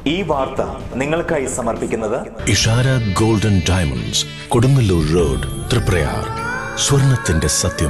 ഈ വാർത്ത നിങ്ങൾക്കായി സമർപ്പിക്കുന്നത് Ishara golden diamonds Kodungallur road Triprayar സ്വർണത്തിന്റെ സത്യം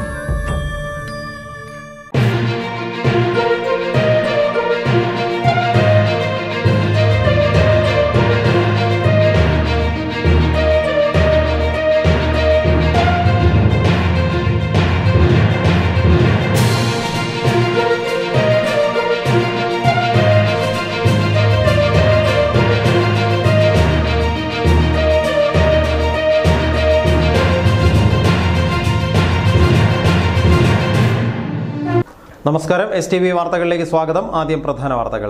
നമസ്കാരം എസ് ടി വി വാർത്തകളിലേക്ക് സ്വാഗതം ആദ്യം പ്രധാന വാർത്തകൾ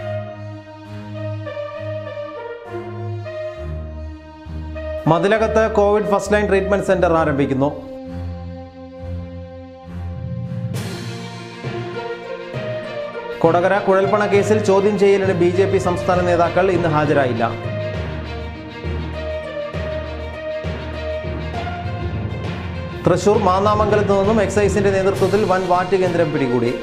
മതിലകത്ത് Covid first line treatment centre ആരംഭിക്കുന്നു കൊടകര കുഴൽപ്പണ കേസിൽ ചോദ്യം ചെയ്യലിന് ബി ജെ പി സംസ്ഥാന നേതാക്കൾ ഇന്ന് ഹാജരായില്ല തൃശൂർ മാന്നാമംഗലത്ത് നിന്നും എക്സൈസിന്റെ നേതൃത്വത്തിൽ വൻ വാറ്റ് കേന്ദ്രം പിടികൂടി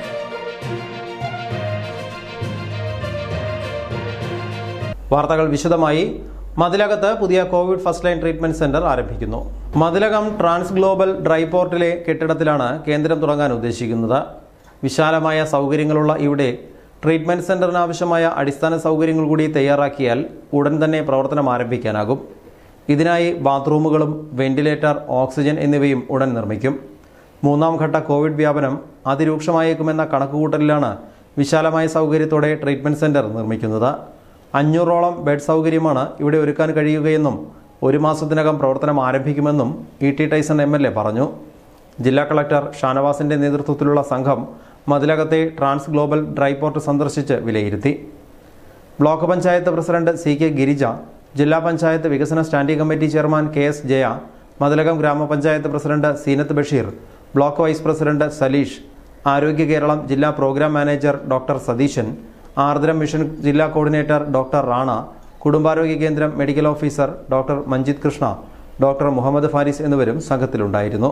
വാർത്തകൾ വിശദമായി മതിലകത്ത് പുതിയ covid first line treatment centre ആരംഭിക്കുന്നു മതിലകം ട്രാൻസ് ഗ്ലോബൽ ഡ്രൈ പോർട്ടിലെ കെട്ടിടത്തിലാണ് കേന്ദ്രം തുടങ്ങാൻ ഉദ്ദേശിക്കുന്നത് വിശാലമായ സൗകര്യങ്ങളുള്ള ഇവിടെ ട്രീറ്റ്മെന്റ് സെന്ററിന് ആവശ്യമായ അടിസ്ഥാന സൗകര്യങ്ങൾ കൂടി തയ്യാറാക്കിയാൽ ഉടൻ തന്നെ പ്രവർത്തനം ആരംഭിക്കാനാകും ഇതിനായി ബാത്റൂമുകളും വെന്റിലേറ്റർ ഓക്സിജൻ എന്നിവയും ഉടൻ നിർമ്മിക്കും മൂന്നാം ഘട്ട കോവിഡ് വ്യാപനം അതിരൂക്ഷമായേക്കുമെന്ന കണക്കുകൂട്ടലിലാണ് വിശാലമായ സൗകര്യത്തോടെ ട്രീറ്റ്മെന്റ് സെന്റർ നിർമ്മിക്കുന്നത് അഞ്ഞൂറോളം ബെഡ് സൗകര്യമാണ് ഇവിടെ ഒരുക്കാൻ കഴിയുകയെന്നും ഒരു മാസത്തിനകം പ്രവർത്തനം ആരംഭിക്കുമെന്നും E T Tyson M L A പറഞ്ഞു ജില്ലാ കളക്ടർ ഷാനവാസിന്റെ നേതൃത്വത്തിലുള്ള സംഘം മതിലകത്തെ ട്രാൻസ് ഗ്ലോബൽ ഡ്രൈ പോർട്ട് സന്ദർശിച്ച് വിലയിരുത്തി block panchayat president C K Girija ജില്ലാ പഞ്ചായത്ത് വികസന standing committee chairman K S Jaya Mathilakam ഗ്രാമപഞ്ചായത്ത് president Zeenath Basheer block vice president Saleesh ആരോഗ്യ കേരളം ജില്ലാ programme manager doctor Satheesan Ardram mission ജില്ലാ കോർഡിനേറ്റർ ഡോക്ടർ റാണ കുടുംബാരോഗ്യ കേന്ദ്രം medical officer doctor Manjith Krishna doctor Muhammad Faris എന്നിവരും സംഘത്തിലുണ്ടായിരുന്നു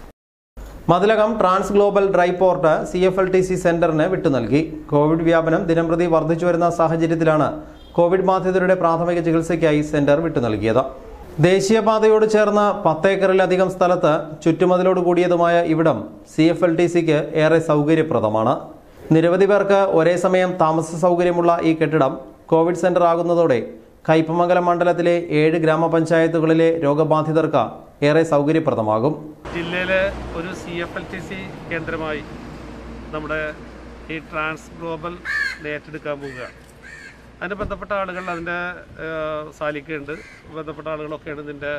Mathilakam trans global dry port C F L T C സെന്ററിന് വിട്ടു നൽകി കോവിഡ് വ്യാപനം ദിനംപ്രതി വർദ്ധിച്ചു വരുന്ന സാഹചര്യത്തിലാണ് കോവിഡ് ബാധിതരുടെ പ്രാഥമിക ചികിത്സയ്ക്കായി സെന്റർ വിട്ടു നൽകിയത് ദേശീയപാതയോട് ചേർന്ന് പത്തേക്കറിലധികം സ്ഥലത്ത് ചുറ്റുമതിലോട് കൂടിയതുമായ ഇവിടം സി എഫ് എൽ ടി സിക്ക് ഏറെ സൗകര്യപ്രദമാണ് നിരവധി പേർക്ക് ഒരേ സമയം താമസ സൗകര്യമുള്ള ഈ കെട്ടിടം കോവിഡ് സെന്റർ ആകുന്നതോടെ കയ്പമംഗലം മണ്ഡലത്തിലെ ഏഴ് ഗ്രാമപഞ്ചായത്തുകളിലെ രോഗബാധിതർക്ക് ഏറെ സൗകര്യപ്രദമാകും ജില്ലയിലെ ഒരു C F L T C കേന്ദ്രമായി നമ്മുടെ ഈ ട്രാൻസ് ഗ്ലോബൽ ഏറ്റെടുക്കാൻ പോവുകയാണ് അതിന് ബന്ധപ്പെട്ട ആളുകൾ അതിൻ്റെ സാലിക്കുണ്ട് ബന്ധപ്പെട്ട ആളുകളൊക്കെയാണ് ഇതിൻ്റെ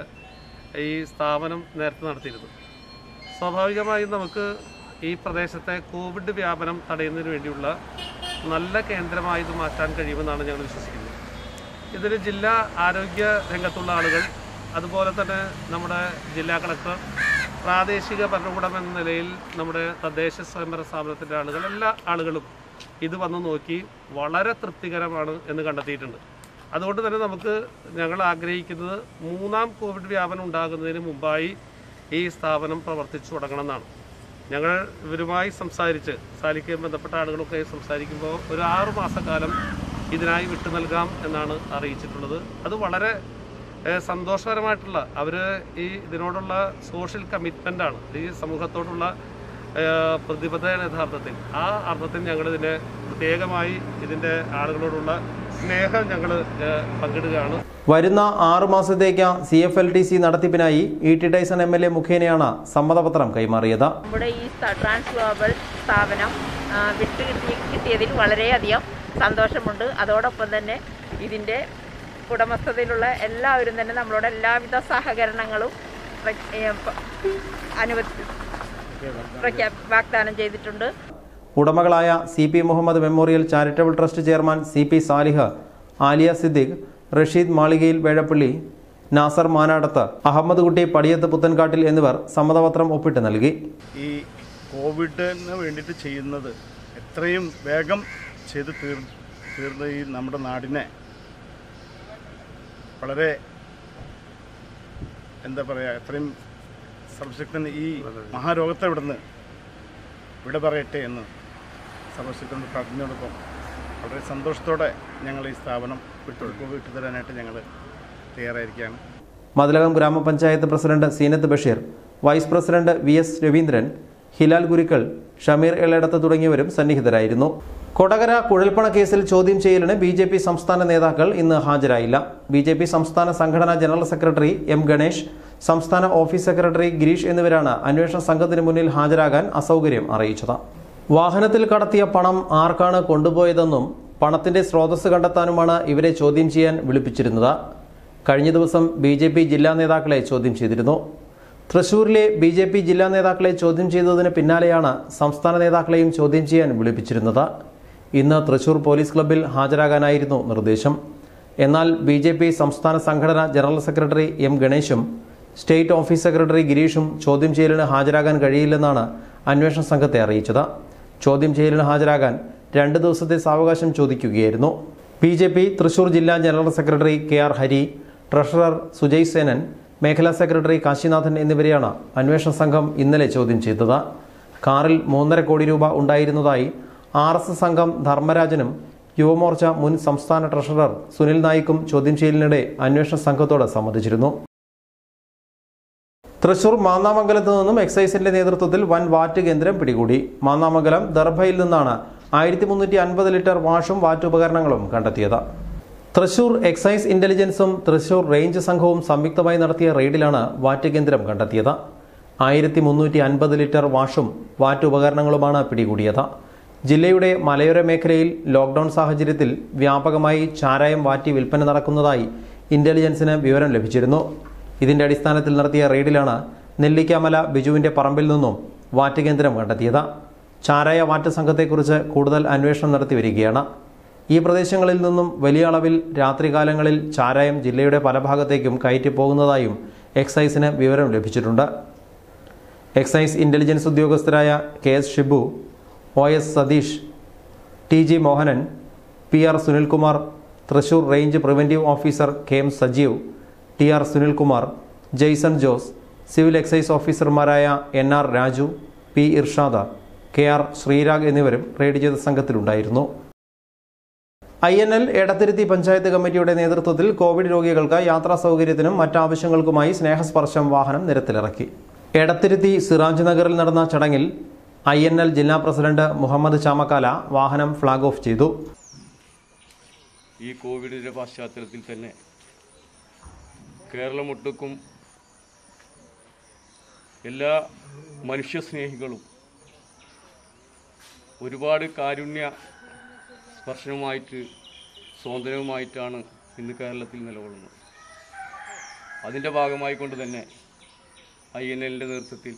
ഈ സ്ഥാപനം നേരത്തെ നടത്തിയിരുന്നത് സ്വാഭാവികമായും നമുക്ക് ഈ പ്രദേശത്തെ കോവിഡ് വ്യാപനം തടയുന്നതിന് വേണ്ടിയുള്ള നല്ല കേന്ദ്രമായി ഇത് മാറ്റാൻ കഴിയുമെന്നാണ് ഞങ്ങൾ വിശ്വസിക്കുന്നത് ഇതിൽ ജില്ലാ ആരോഗ്യ രംഗത്തുള്ള ആളുകൾ അതുപോലെ തന്നെ നമ്മുടെ ജില്ലാ കളക്ടർ പ്രാദേശിക ഭരണകൂടം എന്ന നിലയിൽ നമ്മുടെ തദ്ദേശ സ്വയംഭരണ സ്ഥാപനത്തിൻ്റെ ആളുകൾ എല്ലാ ആളുകളും ഇത് വന്ന് നോക്കി വളരെ തൃപ്തികരമാണ് എന്ന് കണ്ടെത്തിയിട്ടുണ്ട് അതുകൊണ്ട് തന്നെ നമുക്ക് ഞങ്ങൾ ആഗ്രഹിക്കുന്നത് മൂന്നാം കോവിഡ് വ്യാപനം ഉണ്ടാകുന്നതിന് മുമ്പായി ഈ സ്ഥാപനം പ്രവർത്തിച്ചു തുടങ്ങണമെന്നാണ് ഞങ്ങൾ ഇവരുമായി സംസാരിച്ച് സാലിക്കയും ബന്ധപ്പെട്ട ആളുകളൊക്കെ സംസാരിക്കുമ്പോൾ ഒരു ആറു മാസക്കാലം ഇതിനായി വിട്ടു നൽകാം എന്നാണ് അറിയിച്ചിട്ടുള്ളത് അത് വളരെ ഏഹ്, സന്തോഷകരമായിട്ടുള്ള അവർ ഈ ഇതിനോടുള്ള സോഷ്യൽ കമ്മിറ്റ്മെൻ്റാണ് ഈ സമൂഹത്തോടുള്ള ഏഹ്, പ്രതിബദ്ധതയാണ് യഥാർത്ഥത്തിൽ ആ അർത്ഥത്തിൽ ഞങ്ങൾ ഇതിനെ പ്രത്യേകമായി ഇതിൻ്റെ ആളുകളോടുള്ള സ്നേഹം ഞങ്ങൾ പങ്കിടുകയാണ് വരുന്ന ആറു മാസത്തേക്ക് C F L T C നടത്തിപ്പിനായി E T Tyson M L A മുഖേനയാണ് സമ്മതപത്രം കൈമാറിയത് നമ്മുടെ ഈ സ്ഥാ- ട്രാൻസ് ഗ്ലോബൽ സ്ഥാപനം ആ, വിട്ട് കിട്ടി കിട്ടിയതിൽ വളരെയധികം സന്തോഷമുണ്ട് അതോടൊപ്പം തന്നെ ഇതിൻ്റെ ഉടമസ്ഥതയിലുള്ള എല്ലാവരും തന്നെ നമ്മളോട് എല്ലാവിധ സഹകരണങ്ങളും പ്ര- ഏ, പ- അനുവദി പ്രഖ്യാ വാഗ്ദാനം ചെയ്തിട്ടുണ്ട് ഉടമകളായ C P Muhammad memorial charitable trust chairman C P Salih Aliya Siddique Rasheed മാളികയിൽ വേഴപ്പള്ളി നാസർ മാനാടത്ത് അഹമ്മദ് കുട്ടി പടിയത്ത് പുത്തൻകാട്ടിൽ എന്നിവർ സമ്മതപത്രം ഒപ്പിട്ട് നൽകി ഈ കോവിഡിന് വേണ്ടിയിട്ട് ചെയ്യുന്നത് എത്രയും വേഗം ചെയ്ത് തീർ തീർന്ന ഈ നമ്മുടെ നാടിനെ വളരെ എന്താ പറയുക എത്രയും സർവശക്തൻ ഈ മഹാരോഗത്തെ ഇവിടുന്ന് ഇവിടെ പറയട്ടെ എന്ന് സർവശക്തനോട് പ്രാർത്ഥനയോടൊപ്പം വളരെ സന്തോഷത്തോടെ ഞങ്ങൾ ഈ സ്ഥാപനം വിട്ടു വിട്ടു തരാനായിട്ട് ഞങ്ങൾ തയ്യാറായിരിക്കുകയാണ് മതിലകം ഗ്രാമപഞ്ചായത്ത് president Zeenath Basheer vice president V S Raveendran Hilal Gurukkal Shameer Eladath തുടങ്ങിയവരും സന്നിഹിതരായിരുന്നു കൊടകര കുഴൽപ്പണ കേസിൽ ചോദ്യം ചെയ്യലിന് ബി ജെ പി സംസ്ഥാന നേതാക്കൾ ഇന്ന് ഹാജരായില്ല ബി ജെ പി സംസ്ഥാന സംഘടനാ ജനറൽ സെക്രട്ടറി എം ഗണേഷ് സംസ്ഥാന ഓഫീസ് സെക്രട്ടറി ഗിരീഷ് എന്നിവരാണ് അന്വേഷണ സംഘത്തിന് മുന്നിൽ ഹാജരാകാൻ അസൗകര്യം അറിയിച്ചത് വാഹനത്തിൽ കടത്തിയ പണം ആർക്കാണ് കൊണ്ടുപോയതെന്നും പണത്തിന്റെ സ്രോതസ് കണ്ടെത്താനുമാണ് ഇവരെ ചോദ്യം ചെയ്യാൻ വിളിപ്പിച്ചിരുന്നത് കഴിഞ്ഞ ദിവസം ബി ജെ പി ജില്ലാ നേതാക്കളെ ചോദ്യം ചെയ്തിരുന്നു തൃശൂരിലെ ബി ജെ പി ജില്ലാ നേതാക്കളെ ചോദ്യം ചെയ്തതിന് പിന്നാലെയാണ് സംസ്ഥാന നേതാക്കളെയും ചോദ്യം ചെയ്യാൻ വിളിപ്പിച്ചിരുന്നത് ഇന്ന് തൃശൂർ പോലീസ് ക്ലബ്ബിൽ ഹാജരാകാനായിരുന്നു നിർദ്ദേശം എന്നാൽ ബി ജെ പി സംസ്ഥാന സംഘടന ജനറൽ സെക്രട്ടറി എം ഗണേശും സ്റ്റേറ്റ് ഓഫീസ് സെക്രട്ടറി ഗിരീഷും ചോദ്യം ചെയ്യലിന് ഹാജരാകാൻ കഴിയില്ലെന്നാണ് അന്വേഷണ സംഘത്തെ അറിയിച്ചത് ചോദ്യം ചെയ്യലിന് ഹാജരാകാൻ രണ്ട് ദിവസത്തെ സാവകാശം ചോദിക്കുകയായിരുന്നു ബി ജെ പി തൃശൂർ ജില്ലാ general secretary K R Hari treasurer Sujay Senan മേഖലാ സെക്രട്ടറി കാശിനാഥൻ എന്നിവരെയാണ് അന്വേഷണ സംഘം ഇന്നലെ ചോദ്യം ചെയ്തത് കാറിൽ മൂന്നര കോടി രൂപ ഉണ്ടായിരുന്നതായി ആർ എസ് എസ് അംഗം ധർമ്മരാജനും യുവമോർച്ച മുൻ സംസ്ഥാന ട്രഷറർ സുനിൽ നായിക്കും ചോദ്യം ചെയ്യലിനിടെ അന്വേഷണ സംഘത്തോട് സമ്മതിച്ചിരുന്നു തൃശൂർ മാന്നാമംഗലത്ത് നിന്നും എക്സൈസിന്റെ നേതൃത്വത്തിൽ വൻ വാറ്റ് കേന്ദ്രം പിടികൂടി മാന്നാമംഗലം ദർഭയിൽ നിന്നാണ് ആയിരത്തി മുന്നൂറ്റി അൻപത് ലിറ്റർ വാഷും വാറ്റ് ഉപകരണങ്ങളും കണ്ടെത്തിയത് തൃശൂർ എക്സൈസ് ഇന്റലിജൻസും തൃശൂർ റേഞ്ച് സംഘവും സംയുക്തമായി നടത്തിയ റെയ്ഡിലാണ് വാറ്റ് കേന്ദ്രം കണ്ടെത്തിയത് ആയിരത്തി മുന്നൂറ്റി അൻപത് ലിറ്റർ വാഷും വാറ്റ് ഉപകരണങ്ങളുമാണ് പിടികൂടിയത് ജില്ലയുടെ മലയോര മേഖലയിൽ ലോക്ഡൌൺ സാഹചര്യത്തിൽ വ്യാപകമായി ചാരായം വാറ്റി വിൽപ്പന നടക്കുന്നതായി ഇന്റലിജൻസിന് വിവരം ലഭിച്ചിരുന്നു ഇതിന്റെ അടിസ്ഥാനത്തിൽ നടത്തിയ റെയ്ഡിലാണ് നെല്ലിക്കാമല ബിജുവിന്റെ പറമ്പിൽ നിന്നും വാറ്റ് കേന്ദ്രം കണ്ടെത്തിയത് ചാരായ വാറ്റ് സംഘത്തെക്കുറിച്ച് കൂടുതൽ അന്വേഷണം നടത്തി വരികയാണ് ഈ പ്രദേശങ്ങളിൽ നിന്നും വലിയ അളവിൽ രാത്രികാലങ്ങളിൽ ചാരായം ജില്ലയുടെ പല ഭാഗത്തേക്കും കയറ്റി പോകുന്നതായും എക്സൈസിന് വിവരം ലഭിച്ചിട്ടുണ്ട് എക്സൈസ് ഇന്റലിജൻസ് ഉദ്യോഗസ്ഥരായ K S Shibu O S Satheesh T G Mohanan P R Sunilkumar Thrissur range preventive officer K M Sajeev T R Sunilkumar Jaison Jose civil excise ഓഫീസർമാരായ N R Raju P Irshad K R Sreerag എന്നിവരും റെയ്ഡ് ചെയ്ത സംഘത്തിലുണ്ടായിരുന്നു I N L Edathiruthy panchayat കമ്മിറ്റിയുടെ നേതൃത്വത്തിൽ കോവിഡ് രോഗികൾക്ക് യാത്രാ സൗകര്യത്തിനും മറ്റാവശ്യങ്ങൾക്കുമായി സ്നേഹസ്പർശം വാഹനം നിരത്തിലിറക്കി എടത്തിരുത്തി സിറാജ് നഗറിൽ നടന്ന ചടങ്ങിൽ ഐ എൻ എൽ ജില്ലാ പ്രസിഡന്റ് മുഹമ്മദ് ചാമക്കാല വാഹനം ഫ്ളാഗ് ഓഫ് ചെയ്തു ഈ കോവിഡിൻ്റെ പശ്ചാത്തലത്തിൽ തന്നെ കേരളമൊട്ടുക്കും എല്ലാ മനുഷ്യസ്നേഹികളും ഒരുപാട് കാരുണ്യ സ്പർശനവുമായിട്ട് സ്വാതന്ത്ര്യവുമായിട്ടാണ് ഇന്ന് കേരളത്തിൽ നിലകൊള്ളുന്നത് അതിൻ്റെ ഭാഗമായി കൊണ്ട് തന്നെ ഐ എൻ എല്ലിൻ്റെ നേതൃത്വത്തിൽ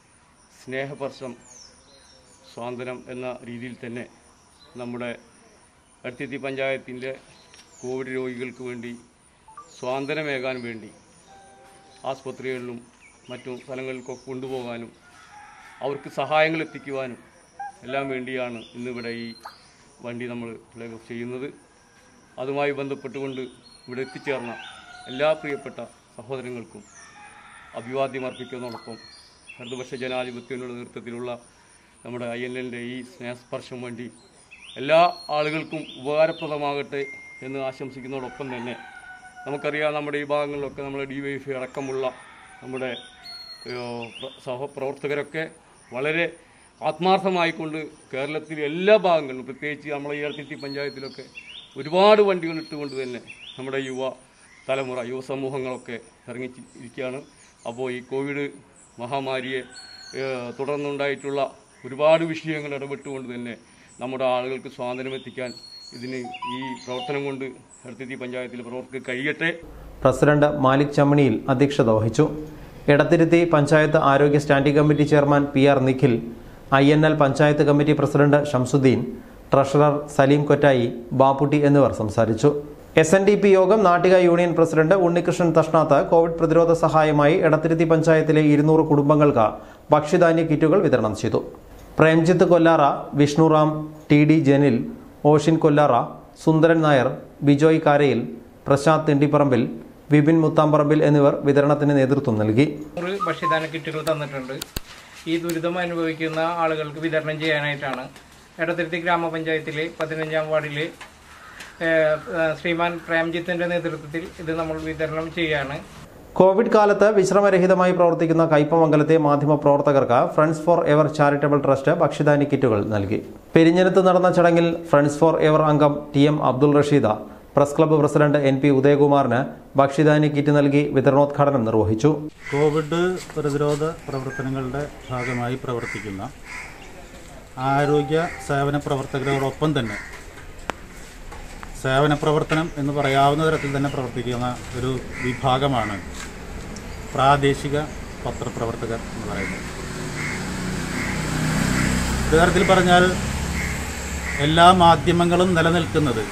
സ്നേഹപർശം സ്വാതന്ത്ര്യം എന്ന രീതിയിൽ തന്നെ നമ്മുടെ അടുത്തിത്തി പഞ്ചായത്തിൻ്റെ കോവിഡ് രോഗികൾക്ക് വേണ്ടി സ്വാതന്ത്ര്യമേകാൻ വേണ്ടി ആസ്പത്രികളിലും മറ്റു സ്ഥലങ്ങളിലേക്കൊക്കെ കൊണ്ടുപോകാനും അവർക്ക് സഹായങ്ങൾ എത്തിക്കുവാനും എല്ലാം വേണ്ടിയാണ് ഇന്നിവിടെ ഈ വണ്ടി നമ്മൾ ഫ്ലാഗ് ഓഫ് ചെയ്യുന്നത് അതുമായി ബന്ധപ്പെട്ടുകൊണ്ട് ഇവിടെ എത്തിച്ചേർന്ന എല്ലാ പ്രിയപ്പെട്ട സഹോദരങ്ങൾക്കും അഭിവാദ്യം അർപ്പിക്കുന്നതോടൊപ്പം ഇടതുപക്ഷ ജനാധിപത്യങ്ങളുടെ നേതൃത്വത്തിലുള്ള നമ്മുടെ ഐ എൻ എല്ലിൻ്റെ ഈ സ്നേഹസ്പർശം വേണ്ടി എല്ലാ ആളുകൾക്കും ഉപകാരപ്രദമാകട്ടെ എന്ന് ആശംസിക്കുന്നതോടൊപ്പം തന്നെ നമുക്കറിയാം നമ്മുടെ ഈ ഭാഗങ്ങളിലൊക്കെ നമ്മുടെ ഡി വൈ എഫ് അടക്കമുള്ള നമ്മുടെ ഏഹ്, പ്ര- സഹപ്രവർത്തകരൊക്കെ വളരെ ആത്മാർത്ഥമായിക്കൊണ്ട് കേരളത്തിലെ എല്ലാ ഭാഗങ്ങളിലും പ്രത്യേകിച്ച് നമ്മളെ ഈ ഇടത്തിറ്റി പഞ്ചായത്തിലൊക്കെ ഒരുപാട് വണ്ടികൾ ഇട്ടുകൊണ്ട് തന്നെ നമ്മുടെ യുവ തലമുറ യുവസമൂഹങ്ങളൊക്കെ ഇറങ്ങിയിരിക്കുകയാണ് അപ്പോൾ ഈ കോവിഡ് മഹാമാരിയെ ഏഹ്, തുടർന്നുണ്ടായിട്ടുള്ള ഒരുപാട് വിഷയങ്ങൾ ഇടപെട്ടുകൊണ്ട് തന്നെ നമ്മുടെ ആളുകൾക്ക് സ്വാതന്ത്ര്യം എത്തിക്കാൻ ഇതിന് ഈ പ്രവർത്തനം കൊണ്ട് ഇടത്തിറ്റി പഞ്ചായത്തിൽ പ്രവർത്തിക്കാൻ കഴിയട്ടെ പ്രസിഡന്റ് മാലിക് ചമ്മണിയിൽ അധ്യക്ഷത വഹിച്ചു എടത്തിരുത്തി പഞ്ചായത്ത് ആരോഗ്യ standing committee chairman P R Nikhil I N L panchayat committee president Shamsuddin treasurer Salim Kottayi Bapputty എന്നിവർ സംസാരിച്ചു എസ് എൻ ഡി പി യോഗം Nattika union president Unnikrishnan Thashnath Covid പ്രതിരോധ സഹായമായി എടത്തിരുത്തി പഞ്ചായത്തിലെ ഇരുന്നൂറ് കുടുംബങ്ങൾക്ക് ഭക്ഷ്യധാന്യ കിറ്റുകൾ വിതരണം ചെയ്തു പ്രേംജിത്ത് കൊല്ലാറ വിഷ്ണുറാം ടി ഡി ജനിൽ ഓഷിൻ കൊല്ലാറ സുന്ദരൻ നായർ ബിജോയ് കാരയിൽ പ്രശാന്ത് തിണ്ടിപ്പറമ്പിൽ വിപിൻ മുത്താമ്പറമ്പിൽ എന്നിവർ വിതരണത്തിന് നേതൃത്വം നൽകി നൂറ് ഭക്ഷ്യധാന കിറ്റുകൾ തന്നിട്ടുണ്ട് ഈ ദുരിതം അനുഭവിക്കുന്ന ആളുകൾക്ക് വിതരണം ചെയ്യാനായിട്ടാണ് എടത്തിരുത്തി ഗ്രാമപഞ്ചായത്തിലെ പതിനഞ്ചാം വാർഡിലെ ഏഹ്, ഏഹ്, ശ്രീമാൻ പ്രേംജിത്തിന്റെ നേതൃത്വത്തിൽ ഇത് നമ്മൾ വിതരണം ചെയ്യുകയാണ് കോവിഡ് കാലത്ത് വിശ്രമരഹിതമായി പ്രവർത്തിക്കുന്ന കയ്പമംഗലത്തെ മാധ്യമപ്രവർത്തകർക്ക് friends for ever charitable trust ഭക്ഷ്യധാന്യ കിറ്റുകൾ നൽകി പെരിഞ്ഞനത്ത് നടന്ന ചടങ്ങിൽ ഫ്രണ്ട്സ് ഫോർ എവർ അംഗം T M Abdul Rasheeda press club president N P ഉദയകുമാറിന് ഭക്ഷ്യധാന്യ കിറ്റ് നൽകി വിതരണോദ്ഘാടനം നിർവഹിച്ചു കോവിഡ് പ്രതിരോധ പ്രവർത്തനങ്ങളുടെ ഭാഗമായി പ്രവർത്തിക്കുന്ന ആരോഗ്യ സേവന പ്രവർത്തകരോടൊപ്പം തന്നെ സേവന പ്രവർത്തനം എന്ന് പറയാവുന്ന തരത്തിൽ തന്നെ പ്രവർത്തിക്കുന്ന ഒരു വിഭാഗമാണ് പ്രാദേശിക പത്രപ്രവർത്തകർ എന്ന് പറയുന്നത് ഒരു തരത്തിൽ പറഞ്ഞാൽ എല്ലാ മാധ്യമങ്ങളും നിലനിൽക്കുന്നത്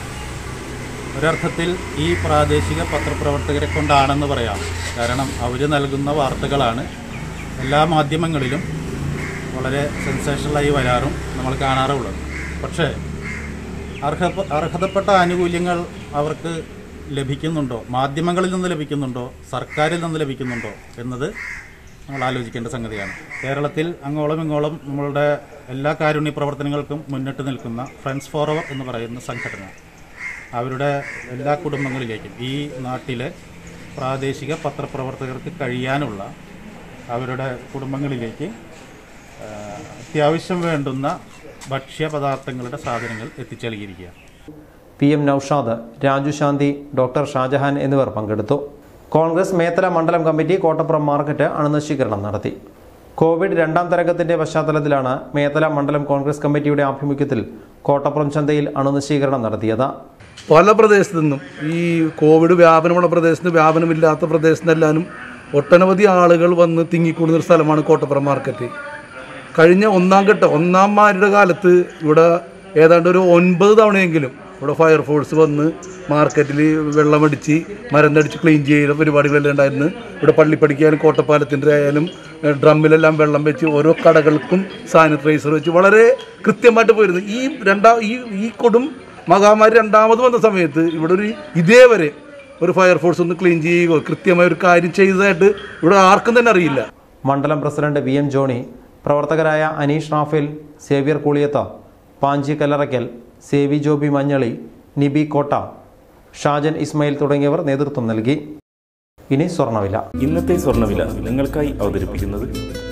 ഒരർത്ഥത്തിൽ ഈ പ്രാദേശിക പത്രപ്രവർത്തകരെ കൊണ്ടാണെന്ന് പറയാം കാരണം അവർ നൽകുന്ന വാർത്തകളാണ് എല്ലാ മാധ്യമങ്ങളിലും വളരെ സെൻസേഷണലായി വരാറും നമ്മൾ കാണാറുള്ളത് പക്ഷേ അർഹ അർഹതപ്പെട്ട ആനുകൂല്യങ്ങൾ അവർക്ക് ലഭിക്കുന്നുണ്ടോ മാധ്യമങ്ങളിൽ നിന്ന് ലഭിക്കുന്നുണ്ടോ സർക്കാരിൽ നിന്ന് ലഭിക്കുന്നുണ്ടോ എന്നത് നമ്മൾ ആലോചിക്കേണ്ട സംഗതിയാണ് കേരളത്തിൽ അങ്ങോളം ഇങ്ങോളം നമ്മളുടെ എല്ലാ കാരുണ്യ പ്രവർത്തനങ്ങൾക്കും മുന്നിട്ട് നിൽക്കുന്ന ഫ്രണ്ട്സ് ഫോറവർ എന്ന് പറയുന്ന സംഘടന അവരുടെ എല്ലാ കുടുംബങ്ങളിലേക്കും ഈ നാട്ടിലെ പ്രാദേശിക പത്രപ്രവർത്തകർക്ക് കഴിയാനുള്ള അവരുടെ കുടുംബങ്ങളിലേക്ക് ആ, അത്യാവശ്യം വേണ്ടുന്ന ഭക്ഷ്യപദാർത്ഥങ്ങളുടെ സാധനങ്ങൾ എത്തിച്ചു നൽകിയിരിക്കുകയാണ് P M Noushad Raju Shanthi doctor Shajahan എന്നിവർ പങ്കെടുത്തു കോൺഗ്രസ് മേത്തല മണ്ഡലം കമ്മിറ്റി കോട്ടപ്പുറം മാർക്കറ്റ് അണുനശീകരണം നടത്തി കോവിഡ് രണ്ടാം തരംഗത്തിന്റെ പശ്ചാത്തലത്തിലാണ് മേത്തല മണ്ഡലം കോൺഗ്രസ് കമ്മിറ്റിയുടെ ആഭിമുഖ്യത്തിൽ കോട്ടപ്പുറം ചന്തയിൽ അണുനശീകരണം നടത്തിയത് പല പ്രദേശത്തു നിന്നും ഈ കോവിഡ് വ്യാപനമുള്ള പ്രദേശത്ത് വ്യാപനമില്ലാത്ത പ്രദേശത്തെല്ലാനും ഒട്ടനവധി ആളുകൾ വന്ന് തിങ്ങിക്കൂടുന്ന ഒരു സ്ഥലമാണ് കോട്ടപ്പുറം മാർക്കറ്റ് കഴിഞ്ഞ ഒന്നാം ഘട്ടം ഒന്നാം മാരുടെ കാലത്ത് ഇവിടെ ഏതാണ്ട് ഒരു ഒൻപത് തവണയെങ്കിലും ഇവിടെ ഫയർഫോഴ്സ് വന്ന് മാർക്കറ്റിൽ വെള്ളമടിച്ച് മരുന്നടിച്ച് ക്ലീൻ ചെയ്യുന്ന പരിപാടികളെല്ലാം ഉണ്ടായിരുന്നു ഇവിടെ പള്ളിപ്പടിക്കായാലും കോട്ടപ്പാലത്തിൻ്റെ ആയാലും ഏഹ്, ഡ്രമ്മിലെല്ലാം വെള്ളം വെച്ച് ഓരോ കടകൾക്കും സാനിറ്റൈസർ വെച്ച് വളരെ കൃത്യമായിട്ട് പോയിരുന്നു ഈ രണ്ടാം ഈ ഈ കൊടും മഹാമാരി രണ്ടാമത് വന്ന സമയത്ത് ഇവിടെ ഒരു ഇതേവരെ ഒരു ഫയർഫോഴ്സ് ഒന്ന് ക്ലീൻ ചെയ്യുകയോ കൃത്യമായ ഒരു കാര്യം ചെയ്തതായിട്ട് ഇവിടെ ആർക്കും തന്നെ അറിയില്ല മണ്ഡലം പ്രസിഡന്റ് വി എം ജോണി പ്രവർത്തകരായ അനീഷ് റാഫേൽ സേവ്യർ കൂളിയത്ത പാഞ്ചി കല്ലറയ്ക്കൽ സേവി ജോബി മഞ്ഞളി നിബി കോട്ട ഷാജൻ ഇസ്മായിൽ തുടങ്ങിയവർ നേതൃത്വം നൽകി ഇനി സ്വർണ്ണവില ഇന്നത്തെ സ്വർണ്ണവില നിങ്ങൾക്കായി അവതരിപ്പിക്കുന്നത്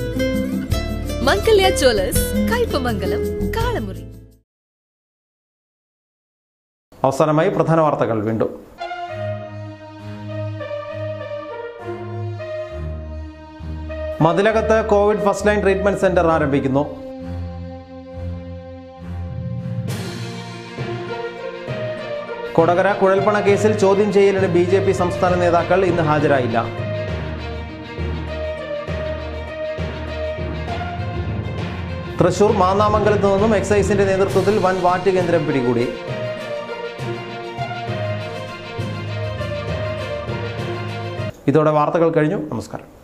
മംഗല്യ ജ്വല്ലേഴ്സ് കയ്പമംഗലം കാളമുറി അവസാനമായി പ്രധാന വാർത്തകൾ വീണ്ടും മതിലകത്ത് Covid first line treatment centre ആരംഭിക്കുന്നു കൊടകര കുഴൽപ്പണ കേസിൽ ചോദ്യം ചെയ്യലിന് ബി ജെ പി സംസ്ഥാന നേതാക്കൾ ഇന്ന് ഹാജരായില്ല തൃശൂർ മാന്നാമംഗലത്ത് നിന്നും എക്സൈസിന്റെ നേതൃത്വത്തിൽ വൻ വാറ്റ് കേന്ദ്രം പിടികൂടി ഇതോടെ വാർത്തകൾ കഴിഞ്ഞു നമസ്കാരം